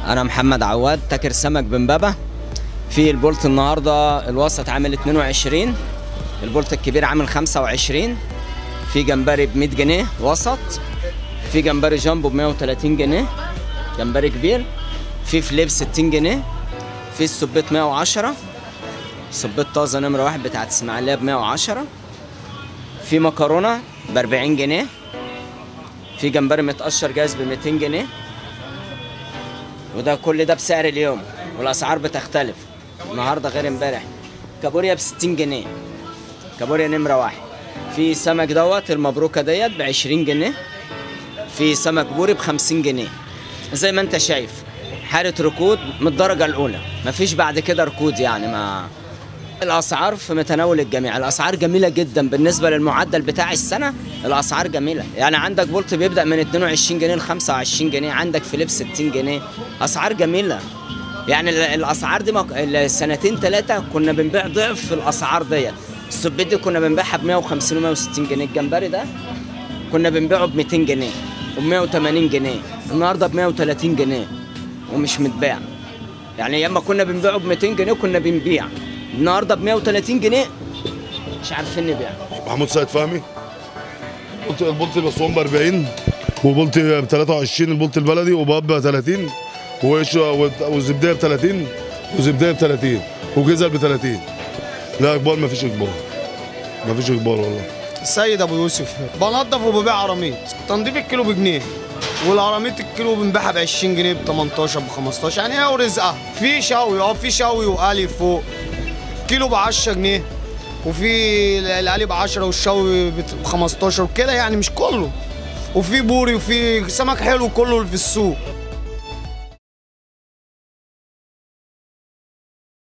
انا محمد عواد تاكر سمك بمبابة في البولت النهارده الوسط عامل 22 البولت الكبير عامل 25 في جمبري ب 100 جنيه وسط في جمبري جامبو ب 130 جنيه جمبري كبير في فليب 60 جنيه في السبيت 110 سبيت طازه نمره واحد بتاعت اسماعيليه ب 110 في مكرونه ب 40 جنيه في جمبري متقشر جاهز ب 200 جنيه وده كل ده بسعر اليوم والاسعار بتختلف النهارده غير امبارح كابوريا ب 60 جنيه كابوريا نمره واحد في سمك دوت المبروكه ديت ب 20 جنيه في سمك بوري ب 50 جنيه زي ما انت شايف حاله ركود من الدرجه الاولى مفيش بعد كده ركود يعني ما الاسعار في متناول الجميع الاسعار جميله جدا بالنسبه للمعدل بتاع السنه الاسعار جميله يعني عندك بولت بيبدا من 22 جنيه ل 25 جنيه عندك فيليب 60 جنيه اسعار جميله يعني ال- الاسعار دي مك... السنتين ثلاثه كنا بنبيع ضعف الاسعار ديت السبيت دي كنا بنبيعها ب 150 و 160 جنيه الجمبري ده كنا بنبيعه ب 200 جنيه و 180 جنيه النهارده ب 130 جنيه ومش متباع يعني ايام ما كنا بنبيعه ب 200 جنيه كنا بنبيع النهارده ب 130 جنيه مش عارفين نبيع محمود سيد فهمي البولت البولت الاسوان ب 40 وبولت ب 23 البولت البلدي وباب ب 30 وإيش- وزبديه ب 30 وزبديه ب 30 وجزل ب 30 لا اقبال ما فيش اقبال ما فيش اقبال والله سيد ابو يوسف بنضف وببيع عراميط تنظيف الكيلو بجنيه والعراميط الكيلو بنبيعها ب 20 جنيه ب 18 ب 15 يعني هي ورزقها في شوي اه في شوي وقلي فوق كيلو ب 10 جنيه وفي القلي ب 10 والشوي ب 15 وكده يعني مش كله وفي بوري وفي سمك حلو كله اللي في السوق